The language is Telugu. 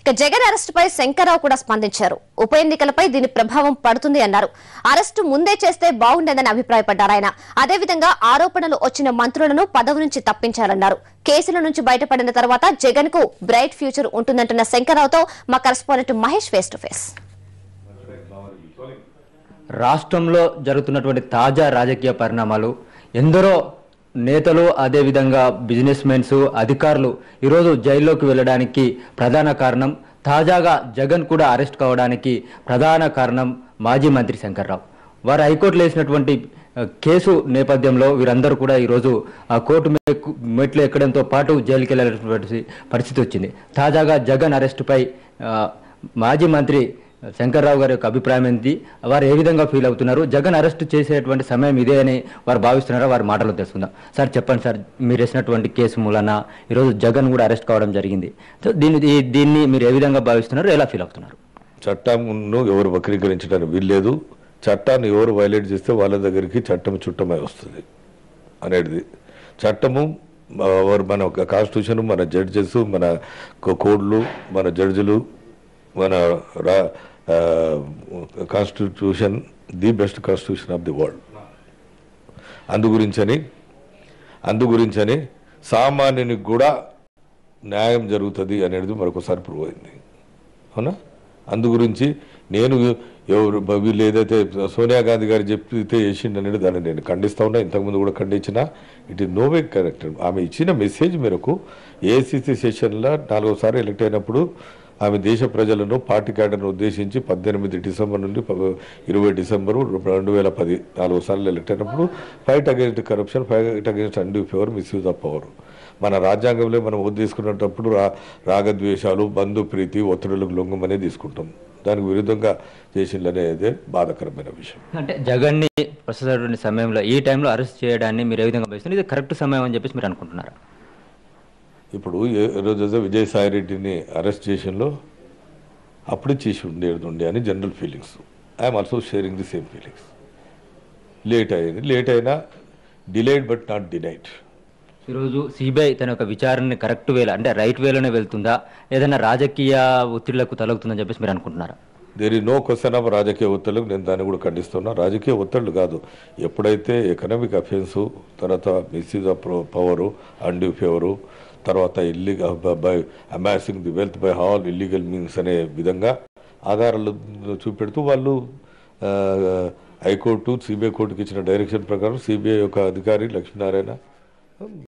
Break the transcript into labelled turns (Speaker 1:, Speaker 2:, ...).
Speaker 1: ఇక జగన్ అరెస్ట్ పై శంకర్రావు కూడా స్పందించారు ఉప ఎన్నికలపై దీని ప్రభావం పడుతుంది అన్నారు అరెస్టు ముందే చేస్తే బాగుండేదని అభిప్రాయపడ్డారు ఆయన అదేవిధంగా ఆరోపణలు వచ్చిన మంత్రులను పదవి నుంచి తప్పించాలన్నారు కేసుల నుంచి బయటపడిన తర్వాత జగన్ కు బ్రైట్ ఫ్యూచర్ ఉంటుందంటున్న శంకర్రావుతో మా correspondent Mahesh face to face
Speaker 2: రాష్ట్రంలో జరుగుతున్నటువంటి తాజా రాజకీయ పరిణామాలు ఎందరో నేతలు అదేవిధంగా బిజినెస్ మెన్స్ అధికారులు ఈరోజు జైల్లోకి వెళ్ళడానికి ప్రధాన కారణం తాజాగా జగన్ కూడా అరెస్ట్ కావడానికి ప్రధాన కారణం మాజీ మంత్రి శంకర్రావు వారు హైకోర్టులో వేసినటువంటి ఆ, కేసు నేపథ్యంలో వీరందరూ కూడా ఈరోజు ఆ కోర్టు మెక్కు- మెట్లు ఎక్కడంతో పాటు జైలుకి వెళ్ళినటువంటి పరిస్థితి వచ్చింది తాజాగా జగన్ అరెస్టుపై ఆ, మాజీ మంత్రి శంకర్రావు గారి యొక్క అభిప్రాయం ఏంటి వారు ఏ విధంగా ఫీల్ అవుతున్నారు జగన్ అరెస్ట్ చేసేటువంటి సమయం ఇదే అని వారు భావిస్తున్నారో వారి మాటలో తెలుసుకుందాం సార్ చెప్పండి సార్ మీరు వేసినటువంటి కేసు మూలన ఈరోజు జగన్ కూడా అరెస్ట్ కావడం జరిగింది సో దీన్ని ఈ- దీన్ని మీరు ఏ విధంగా భావిస్తున్నారు ఎలా ఫీల్ అవుతున్నారు
Speaker 3: చట్టంను ఎవరు వక్రీకరించడానికి వీల్లేదు చట్టాన్ని ఎవరు వైలేట్ చేస్తే వాళ్ళ దగ్గరికి చట్టం చుట్టమై వస్తుంది అనేది చట్టము ఆ, ఎవరు మన కాన్స్టిట్యూషన్ మన జడ్జెస్ మన కో- కోడ్లు మన జడ్జిలు మన రా constitution the best constitution of the world అందు గురించని అందు గురించని సామాన్యునికి కూడా న్యాయం జరుగుతుంది అనేది మరొకసారి ప్రూవ్ అయింది అవునా అందు గురించి నేను ఎవరు బ- వీళ్ళు ఏదైతే సోనియా గాంధీ గారు చెప్తే చేసిండు అనేది దాన్ని నేను ఖండిస్తా ఉన్నా ఇంతకుముందు కూడా ఖండించిన it is no way correct ఆమె ఇచ్చిన మెసేజ్ మేరకు ఏసీసీ సెషన్లో నాలుగోసారి ఎలక్ట్ అయినప్పుడు ఆమె దేశ ప్రజలను పార్టీ క్యాడర్ను ఉద్దేశించి పద్దెనిమిది డిసెంబర్ నుండి ప- ఇరవై డిసెంబరు రెండు వేల పది నాలుగు సార్లు ఎలక్ట్ అయినప్పుడు fight against corruption fight against undue power misuse of power మన రాజ్యాంగంలో మనం ఓటు తీసుకునేటప్పుడు రా రాగద్వేషాలు బంధు ప్రీతి ఒత్తిడులకు లొంగమనే తీసుకుంటాం దానికి విరుద్ధంగా చేసిందనేదే బాధాకరమైన విషయం
Speaker 2: అంటే జగన్ని ప్రస్తుతటువంటి సమయంలో ఈ టైంలో అరెస్ట్ చేయడాన్ని మీరు ఏ విధంగా భావిస్తున్నారు ఇది కరెక్ట్ సమయం అని చెప్పేసి మీరు అనుకుంటున్నారా
Speaker 3: ఇప్పుడు ఏ రోజు అయితే విజయసాయి రెడ్డిని అరెస్ట్ చేసినలో అప్పుడే చేసి ఉండేది ఉండే అని general feelings I'm also sharing the same feelings late అయింది లేట్ అయినా డిలేడ్ బట్ నాట్ డినైడ్
Speaker 2: ఈరోజు సిబిఐ తన యొక్క విచారణని కరెక్ట్ వేలో అంటే రైట్ వేలోనే వెళ్తుందా ఏదైనా రాజకీయ ఒత్తిళ్లకు తలగుతుందని చెప్పేసి మీరు అనుకుంటున్నారా
Speaker 3: దేర్ ఈ నో క్వశ్చన్ ఆఫ్ రాజకీయ ఒత్తిళ్లకు నేను దాన్ని కూడా ఖండిస్తున్నా రాజకీయ ఒత్తిళ్లు కాదు ఎప్పుడైతే ఎకనామిక్ అఫెన్స్ తర్వాత misuse of power undue favour తర్వాత illegal by amassing the wealth by all illegal means అనే విధంగా ఆధారాలు చూపెడుతూ వాళ్ళు ఆ, హైకోర్టు సిబిఐ కోర్టుకి ఇచ్చిన డైరెక్షన్ ప్రకారం సిబిఐ యొక్క అధికారి లక్ష్మీనారాయణ